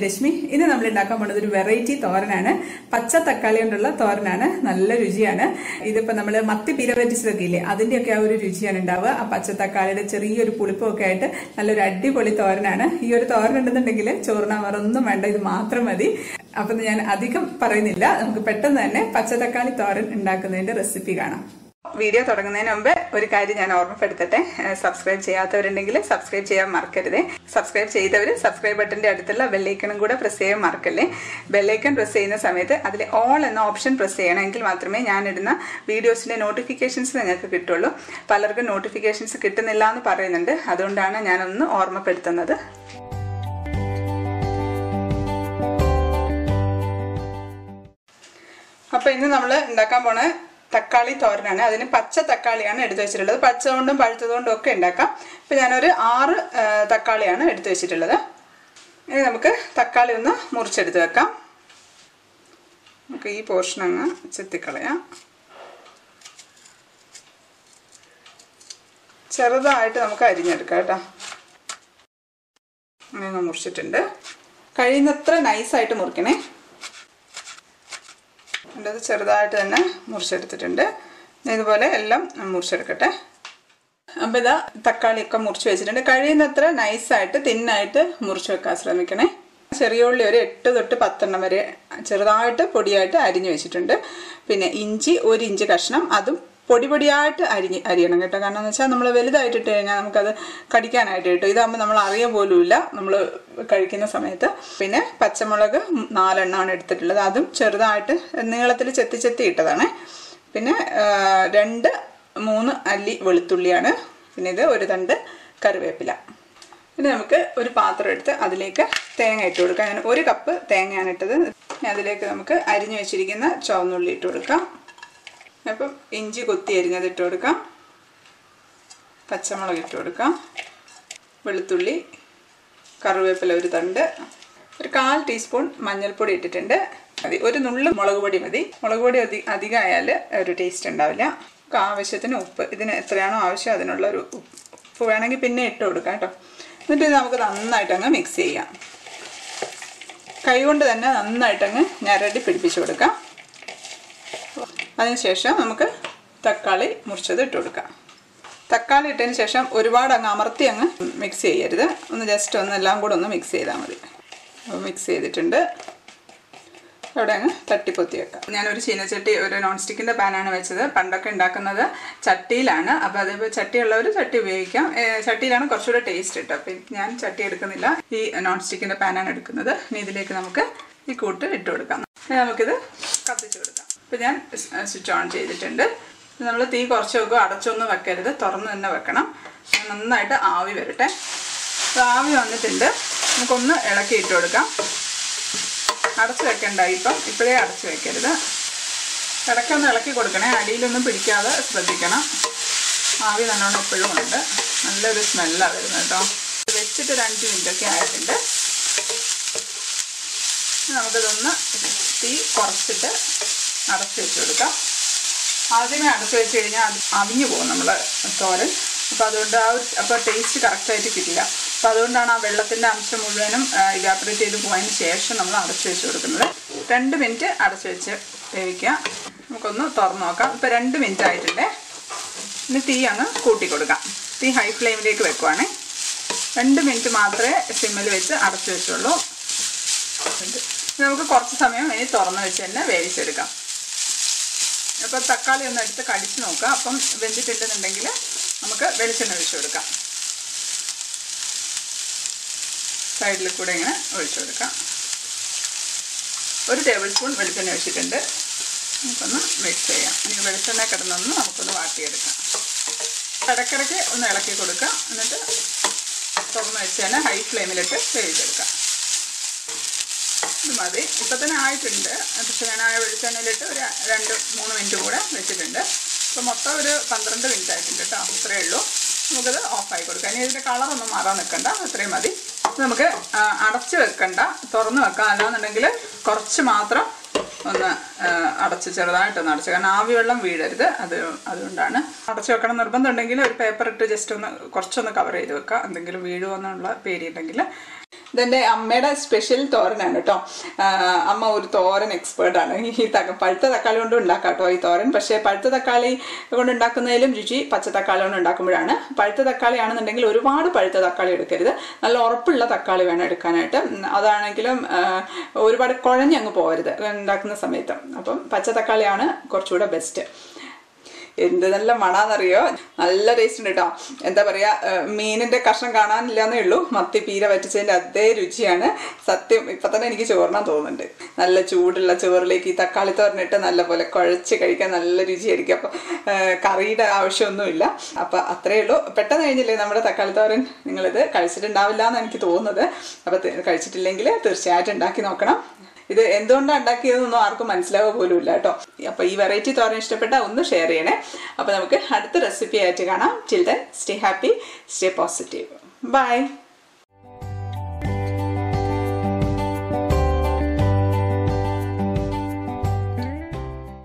രശ്മി ഇന്ന് നമ്മൾ ഉണ്ടാക്കാൻ പോകുന്നത് ഒരു വെറൈറ്റി തോരനാണ് പച്ച തക്കാളി കൊണ്ടുള്ള തോരനാണ് നല്ല രുചിയാണ് ഇതിപ്പോ നമ്മൾ മത്തി പീര പറ്റിച്ചതൊക്കെ ഇല്ലേ അതിന്റെയൊക്കെ ആ ഒരു രുചിയാണ് ഉണ്ടാവുക ആ പച്ച തക്കാളിയുടെ ചെറിയൊരു പുളിപ്പൊക്കെ ആയിട്ട് നല്ലൊരു അടിപൊളി തോരനാണ് ഈ ഒരു തോരൻ ഉണ്ടെന്നുണ്ടെങ്കിൽ ചോറിനാ വേറൊന്നും വേണ്ട ഇത് മാത്രം മതി അപ്പൊ ഞാൻ അധികം പറയുന്നില്ല നമുക്ക് പെട്ടെന്ന് തന്നെ പച്ച തക്കാളി തോരൻ ഉണ്ടാക്കുന്നതിന്റെ റെസിപ്പി കാണാം വീഡിയോ തുടങ്ങുന്നതിന് മുമ്പ് ഒരു കാര്യം ഞാൻ ഓർമ്മപ്പെടുത്തട്ടെ സബ്സ്ക്രൈബ് ചെയ്യാത്തവരുണ്ടെങ്കിൽ സബ്സ്ക്രൈബ് ചെയ്യാൻ മറക്കരുത് സബ്സ്ക്രൈബ് ചെയ്തവർ സബ്സ്ക്രൈബ് ബട്ടന്റെ അടുത്തുള്ള ബെല്ലൈക്കണും കൂടെ പ്രസ് ചെയ്യാൻ മറക്കല്ലേ ബെല്ലൈക്കൺ പ്രസ് ചെയ്യുന്ന സമയത്ത് അതിൽ ഓൾ എന്ന ഓപ്ഷൻ പ്രസ് ചെയ്യണം എങ്കിൽ മാത്രമേ ഞാൻ ഇടുന്ന വീഡിയോസിന്റെ നോട്ടിഫിക്കേഷൻസ് നിങ്ങൾക്ക് കിട്ടുള്ളൂ പലർക്കും നോട്ടിഫിക്കേഷൻസ് കിട്ടുന്നില്ല എന്ന് പറയുന്നുണ്ട് അതുകൊണ്ടാണ് ഞാനൊന്ന് ഓർമ്മപ്പെടുത്തുന്നത് അപ്പൊ ഇന്ന് നമ്മൾ ഉണ്ടാക്കാൻ പോണ തക്കാളി തോരനാണ് അതിന് പച്ച തക്കാളിയാണ് എടുത്തു വെച്ചിട്ടുള്ളത് പച്ച കൊണ്ടും പഴുത്തതുകൊണ്ടും ഒക്കെ ഉണ്ടാക്കാം ഇപ്പൊ ഞാനൊരു ആറ് ആ, തക്കാളിയാണ് എടുത്തു വെച്ചിട്ടുള്ളത് ഇനി നമുക്ക് തക്കാളി ഒന്ന് മുറിച്ചെടുത്ത് വെക്കാം നമുക്ക് ഈ പോർഷൻ അങ്ങ് ചെത്തിക്കളയാം ചെറുതായിട്ട് നമുക്ക് അരിഞ്ഞെടുക്കാം കേട്ടോ അങ്ങനെ മുറിച്ചിട്ടുണ്ട് കഴിയുന്നത്ര നൈസായിട്ട് മുറിക്കണേ അത് ചെറുതായിട്ട് തന്നെ മുറിച്ചെടുത്തിട്ടുണ്ട് ഇതുപോലെ എല്ലാം മുറിച്ചെടുക്കട്ടെ അപ്പോൾ ഇതാ തക്കാളിയൊക്കെ മുറിച്ച് വെച്ചിട്ടുണ്ട് കഴിയുന്നത്ര നൈസായിട്ട് തിന്നായിട്ട് മുറിച്ച് വെക്കാൻ ശ്രമിക്കണേ ചെറിയ ഉള്ളി ഒരു എട്ട് തൊട്ട് പത്തെണ്ണം വരെ ചെറുതായിട്ട് പൊടിയായിട്ട് അരിഞ്ഞു വെച്ചിട്ടുണ്ട് പിന്നെ ഇഞ്ചി ഒരു ഇഞ്ച് കഷ്ണം അതും പൊടി പൊടിയായിട്ട് അരിഞ്ഞ് അരിയണം കേട്ടോ കാരണം എന്ന് വെച്ചാൽ നമ്മൾ വലുതായിട്ട് ഇട്ട് കഴിഞ്ഞാൽ നമുക്കത് കടിക്കാനായിട്ട് കിട്ടും ഇതാകുമ്പോൾ നമ്മൾ അറിയ പോലുമില്ല നമ്മൾ കഴിക്കുന്ന സമയത്ത് പിന്നെ പച്ചമുളക് നാലെണ്ണമാണ് എടുത്തിട്ടുള്ളത് അതും ചെറുതായിട്ട് നീളത്തിൽ ചെത്തി ചെത്തി ഇട്ടതാണ് പിന്നെ ആ, രണ്ട് മൂന്ന് അല്ലി വെളുത്തുള്ളിയാണ് പിന്നെ ഇത് ഒരു തണ്ട് കറിവേപ്പില ഇനി നമുക്ക് ഒരു പാത്രം എടുത്ത് അതിലേക്ക് തേങ്ങ ഇട്ട് കൊടുക്കാം ഞാൻ ഒരു കപ്പ് തേങ്ങയാണ് ഇട്ടത് ഇനി അതിലേക്ക് നമുക്ക് അരിഞ്ഞു വെച്ചിരിക്കുന്ന ചുവന്നുള്ളി ഇട്ട് കൊടുക്കാം അപ്പം ഇഞ്ചി കൊത്തി അരിഞ്ഞത് ഇട്ട് കൊടുക്കാം പച്ചമുളക് ഇട്ട് കൊടുക്കാം വെളുത്തുള്ളി കറിവേപ്പില ഒരു തണ്ട് ഒരു കാൽ ടീസ്പൂൺ മഞ്ഞൾപ്പൊടി ഇട്ടിട്ടുണ്ട് മതി ഒരു നുള്ളു മുളക് പൊടി മതി മുളക് പൊടി അധി അധികമായാൽ ഒരു ടേസ്റ്റ് ഉണ്ടാവില്ല നമുക്ക് ആവശ്യത്തിന് ഉപ്പ് ഇതിന് എത്രയാണോ ആവശ്യം അതിനുള്ള ഒരു ഉപ്പ് ഉപ്പ് വേണമെങ്കിൽ പിന്നെ ഇട്ട് കൊടുക്കാം കേട്ടോ എന്നിട്ട് ഇത് നമുക്ക് നന്നായിട്ട് അങ്ങ് മിക്സ് ചെയ്യാം കൈകൊണ്ട് തന്നെ നന്നായിട്ടങ്ങ് ഞരടി പിടിപ്പിച്ച് കൊടുക്കാം അതിനുശേഷം നമുക്ക് തക്കാളി മുറിച്ചത് ഇട്ട് കൊടുക്കാം തക്കാളി ഇട്ടതിന് ശേഷം ഒരുപാട് അങ്ങ് അമർത്തി അങ്ങ് മിക്സ് ചെയ്യരുത് ഒന്ന് ജസ്റ്റ് ഒന്ന് എല്ലാം കൂടെ ഒന്ന് മിക്സ് ചെയ്താൽ മതി അപ്പോൾ മിക്സ് ചെയ്തിട്ടുണ്ട് അവിടെ അങ്ങ് തട്ടിപ്പൊത്തി വെക്കാം ഞാനൊരു ചീനച്ചട്ടി ഒരു നോൺ സ്റ്റിക്കിൻ്റെ പാനാണ് വെച്ചത് പണ്ടൊക്കെ ഉണ്ടാക്കുന്നത് ചട്ടിയിലാണ് അപ്പോൾ അതിപ്പോൾ ചട്ടിയുള്ളവർ ചട്ടി ഉപയോഗിക്കാം ഏ, ചട്ടിയിലാണ് കുറച്ചുകൂടെ ടേസ്റ്റ് കിട്ടും അപ്പോൾ ഞാൻ ചട്ടി എടുക്കുന്നില്ല ഈ നോൺ സ്റ്റിക്കിൻ്റെ പാനാണ് എടുക്കുന്നത് ഇനി ഇതിലേക്ക് നമുക്ക് ഈ കൂട്ട് ഇട്ട് കൊടുക്കാം ഇനി നമുക്കിത് കത്തിച്ച് കൊടുക്കാം ഇപ്പോൾ ഞാൻ സ്വിച്ച് ഓൺ ചെയ്തിട്ടുണ്ട് നമ്മൾ തീ കുറച്ച് വെക്കുക അടച്ചൊന്നും വെക്കരുത് തുറന്ന് തന്നെ വെക്കണം നന്നായിട്ട് ആവി വരട്ടെ അപ്പോൾ ആവി വന്നിട്ടുണ്ട് നമുക്കൊന്ന് ഇളക്കി ഇട്ട് കൊടുക്കാം അടച്ചു വെക്കണ്ട ഇപ്പം ഇപ്പോഴേ അടച്ചു വെക്കരുത് ഇടയ്ക്കൊന്ന് ഇളക്കി കൊടുക്കണേ അടിയിലൊന്നും പിടിക്കാതെ ശ്രദ്ധിക്കണം ആവി നല്ലോണം ഇപ്പോഴും ഉണ്ട് നല്ലൊരു സ്മെല്ലാണ് വരുന്നത് കേട്ടോ ഇത് വെച്ചിട്ട് ഒരു അഞ്ച് മിനിറ്റൊക്കെ ആയിട്ടുണ്ട് ഇനി നമുക്കിതൊന്ന് തീ കുറച്ചിട്ട് അടച്ചു വെച്ച് കൊടുക്കാം ആദ്യമേ അടച്ചു വെച്ച് കഴിഞ്ഞാൽ അത് അവിഞ്ഞു പോകും നമ്മൾ തോരൻ അപ്പോൾ അതുകൊണ്ട് ആ ഒരു അപ്പോൾ ടേസ്റ്റ് കറക്റ്റായിട്ട് കിട്ടില്ല അപ്പോൾ അതുകൊണ്ടാണ് ആ വെള്ളത്തിൻ്റെ അംശം മുഴുവനും ഇവാപ്പറേറ്റ് ചെയ്ത് പോയതിന് ശേഷം നമ്മൾ അടച്ചു വെച്ച് കൊടുക്കുന്നത് രണ്ട് മിനിറ്റ് അടച്ചു വെച്ച് വേവിക്കുക നമുക്കൊന്ന് തുറന്ന് നോക്കാം ഇപ്പോൾ രണ്ട് മിനിറ്റ് ആയിട്ടുണ്ട് ഇനി തീ അങ്ങ് കൂട്ടി കൊടുക്കാം തീ ഹൈ ഫ്ലെയിമിലേക്ക് വെക്കുവാണേ രണ്ട് മിനിറ്റ് മാത്രമേ സിമ്മിൽ വെച്ച് അടച്ചു വെച്ചുള്ളൂ ഇനി നമുക്ക് കുറച്ച് സമയം ഇനി തുറന്ന് വെച്ച് തന്നെ വേവിച്ചെടുക്കാം അപ്പോൾ തക്കാളി ഒന്ന് എടുത്ത് കടിച്ച് നോക്കുക അപ്പം വെന്തിട്ടുണ്ടെന്നുണ്ടെങ്കിൽ നമുക്ക് വെളിച്ചെണ്ണ ഒഴിച്ചു കൊടുക്കാം സൈഡിൽ കൂടെ ഇങ്ങനെ ഒഴിച്ചു കൊടുക്കാം ഒരു ടേബിൾ സ്പൂൺ വെളിച്ചെണ്ണ ഒഴിച്ചിട്ടുണ്ട് നമുക്കൊന്ന് മിക്സ് ചെയ്യാം ഇനി വെളിച്ചെണ്ണ കിടന്നൊന്ന് നമുക്കൊന്ന് വാട്ടിയെടുക്കാം ഇടയ്ക്കിടയ്ക്ക് ഒന്ന് ഇളക്കി കൊടുക്കാം എന്നിട്ട് തുറന്ന് വെച്ച് തന്നെ ഹൈ ഫ്ലെയിമിലിട്ട് വേവിച്ചെടുക്കാം ഇത് മതി ഇപ്പം തന്നെ ആയിട്ടുണ്ട് പക്ഷെ ഞാൻ ആ വെളിച്ചെണ്ണയിലിട്ട് ഒരു രണ്ട് മൂന്ന് മിനിറ്റ് കൂടെ വെച്ചിട്ടുണ്ട് അപ്പോൾ മൊത്തം ഒരു പന്ത്രണ്ട് മിനിറ്റ് ആയിട്ടുണ്ട് കേട്ടോ അത്രയേ ഉള്ളൂ നമുക്കത് ഓഫായി കൊടുക്കാം ഇനി ഇതിൻ്റെ കളറൊന്നും മാറാൻ നിൽക്കണ്ട അത്രയും മതി ഇത് നമുക്ക് ആ, അടച്ച് വെക്കണ്ട തുറന്ന് വെക്കാം അല്ലാന്നുണ്ടെങ്കിൽ കുറച്ച് മാത്രം ഒന്ന് ആ, അടച്ച് ചെറുതായിട്ടൊന്ന് അടച്ച് കാരണം ആവി വെള്ളം വീഴരുത് അത് അതുകൊണ്ടാണ് അടച്ച് വെക്കണം നിർബന്ധമുണ്ടെങ്കിൽ ഒരു പേപ്പർ ഇട്ട് ജസ്റ്റ് ഒന്ന് കുറച്ചൊന്ന് കവർ ചെയ്ത് വെക്കാം എന്തെങ്കിലും വീഴുമോ എന്നുള്ള പേടിയുണ്ടെങ്കിൽ ഇതെൻ്റെ അമ്മയുടെ സ്പെഷ്യൽ തോരനാണ് കേട്ടോ ആ, അമ്മ ഒരു തോരൻ എക്സ്പേർട്ടാണ് ഈ തക്ക പഴുത്ത തക്കാളി കൊണ്ട് ഉണ്ടാക്കാം കേട്ടോ ഈ തോരൻ പക്ഷേ പഴുത്ത തക്കാളി കൊണ്ട് ഉണ്ടാക്കുന്നതിലും രുചി പച്ച തക്കാളി കൊണ്ട് ഉണ്ടാക്കുമ്പോഴാണ് പഴുത്ത തക്കാളി ആണെന്നുണ്ടെങ്കിൽ ഒരുപാട് പഴുത്ത തക്കാളി എടുക്കരുത് നല്ല ഉറപ്പുള്ള തക്കാളി വേണം എടുക്കാനായിട്ട് ഉം, അതാണെങ്കിലും ആ, ഒരുപാട് കുഴഞ്ഞങ്ങ് പോകരുത് ഉണ്ടാക്കുന്ന സമയത്ത് അപ്പം പച്ച തക്കാളിയാണ് കുറച്ചുകൂടെ ബെസ്റ്റ് എന്ത് നല്ല മണാന്നറിയോ നല്ല ടേസ്റ്റ് ഉണ്ട് കേട്ടോ എന്താ പറയാ ഏഹ് മീനിന്റെ കഷ്ണം കാണാനില്ലാന്നേ ഉള്ളൂ മത്തി പീര വറ്റിച്ചതിന്റെ അതേ രുചിയാണ് സത്യം ഇപ്പൊ തന്നെ എനിക്ക് ചോറിനാൻ തോന്നുന്നുണ്ട് നല്ല ചൂടുള്ള ചോറിലേക്ക് ഈ തക്കാളി തോരനിട്ട് നല്ല പോലെ കുഴച്ച് കഴിക്കാൻ നല്ല രുചിയായിരിക്കും അപ്പൊ ഏഹ് കറിയുടെ ആവശ്യമൊന്നുമില്ല അപ്പൊ അത്രയേ ഉള്ളൂ പെട്ടെന്ന് കഴിഞ്ഞില്ലേ നമ്മുടെ തക്കാളി തോരൻ നിങ്ങളിത് കഴിച്ചിട്ടുണ്ടാവില്ല എന്ന് എനിക്ക് തോന്നുന്നത് അപ്പൊ തി- കഴിച്ചിട്ടില്ലെങ്കിൽ തീർച്ചയായിട്ടും ഉണ്ടാക്കി നോക്കണം ഇത് എന്തുകൊണ്ടാണ് ഉണ്ടാക്കിയതെന്നൊന്നും ആർക്കും മനസ്സിലാവുക പോലും ഇല്ല കേട്ടോ അപ്പോൾ ഈ വെറൈറ്റി തോരൻ ഇഷ്ടപ്പെട്ടാൽ ഒന്ന് ഷെയർ ചെയ്യണേ അപ്പോൾ നമുക്ക് അടുത്ത റെസിപ്പി ആയിട്ട് കാണാം till then stay happy stay positive by